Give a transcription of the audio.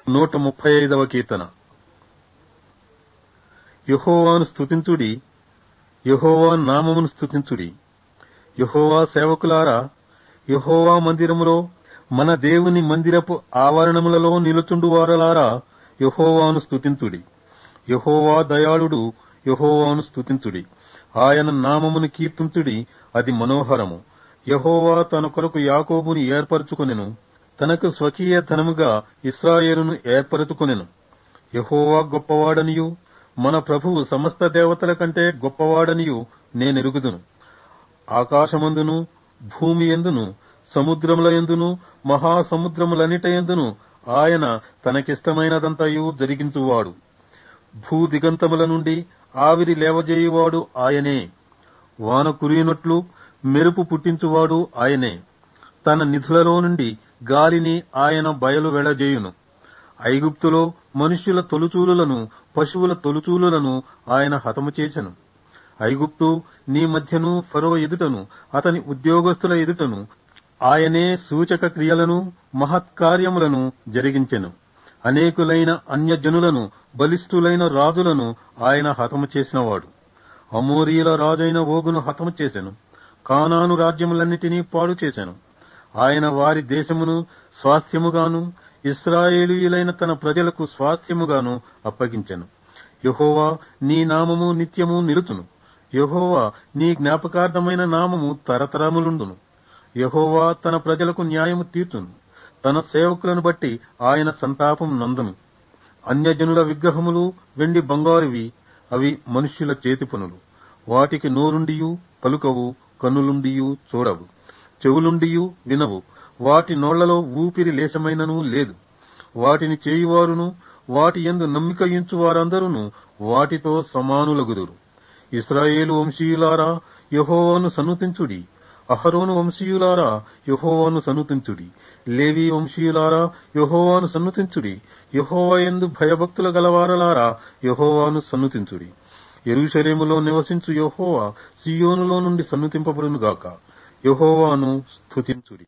నూట ముప్పై ఐదవ కీర్తన యహోవాను స్తుతించుడి యహోవా నామమును స్తుతించుడి యహోవా సేవకులారా యహోవా మందిరములో మన దేవుని మందిరపు ఆవరణములలో నిలుచుండు వారలారా యహోవాను స్తుతించుడి యహోవా దయాళుడు యహోవాను స్తుతించుడి ఆయన నామమును కీర్తించుడి అది మనోహరము యహోవా తన కొరకు యాకోబుని ఏర్పరచుకొనెను తనకు స్వకీయ ధనముగా ఇస్రాయేలును ఏర్పరచుకొనెను యహోవా గొప్పవాడనియు మన ప్రభువు సమస్త దేవతల కంటే గొప్పవాడనియు నేనెరుగుదును ఆకాశమందును భూమి ఎందును సముద్రముల ఎందును మహాసముద్రములన్నిట ఎందును ఆయన తనకిష్టమైనదంతయు జరిగించువాడు భూ దిగంతముల నుండి ఆవిరి లేవజేయువాడు ఆయనే వాన కురియునట్లు మెరుపు పుట్టించువాడు ఆయనే తన నిధులలో నుండి గాలిని ఆయన బయలు వెళజేయును ఐగుప్తులో మనుష్యుల తొలుచూలులను పశువుల తొలుచూలులను ఆయన హతము చేసెను ఐగుప్తు నీ మధ్యను ఫరో ఎదుటను అతని ఉద్యోగస్తుల ఎదుటను ఆయనే సూచక క్రియలను మహత్కార్యములను జరిగించెను అనేకులైన అన్యజనులను బలిష్ఠులైన రాజులను ఆయన హతము చేసినవాడు అమోరీల రాజైన ఓగును హతము చేసెను కానాను రాజ్యములన్నిటినీ పాడు చేసెను ఆయన వారి దేశమును స్వాస్థ్యముగాను ఇస్రాయేలీయులైన తన ప్రజలకు స్వాస్థ్యముగాను అప్పగించెను యహోవా నీ నామము నిత్యము నిలుచును యహోవా నీ జ్ఞాపకార్థమైన నామము తరతరములుండును యహోవా తన ప్రజలకు న్యాయము తీర్చును తన సేవకులను బట్టి ఆయన సంతాపం నందును అన్యజనుల విగ్రహములు వెండి బంగారువి అవి మనుష్యుల చేతి పనులు వాటికి నోరుండియు పలుకవు కన్నులుండియు చూడవు చెవులుండియు వినవు వాటి నోళ్లలో ఊపిరి లేశమైనను లేదు వాటిని చేయువారును వాటి ఎందు నమ్మిక ఇంచు వారందరూ వాటితో సమానులగుదురు ఇస్రాయేలు వంశీయులారా యహోవాను సన్నుతించుడి అహరోను వంశీయులారా యహోవాను సన్నుతించుడి లేవి వంశీయులారా యహోవాను సన్నుతించుడి యహోవా ఎందు భయభక్తుల గలవారలారా యహోవాను సన్నుతించుడి ఎరుషలేములో నివసించు యహోవా సియోనులో నుండి సన్నుతింపబడునుగాక యహోవాను స్తుతించుడి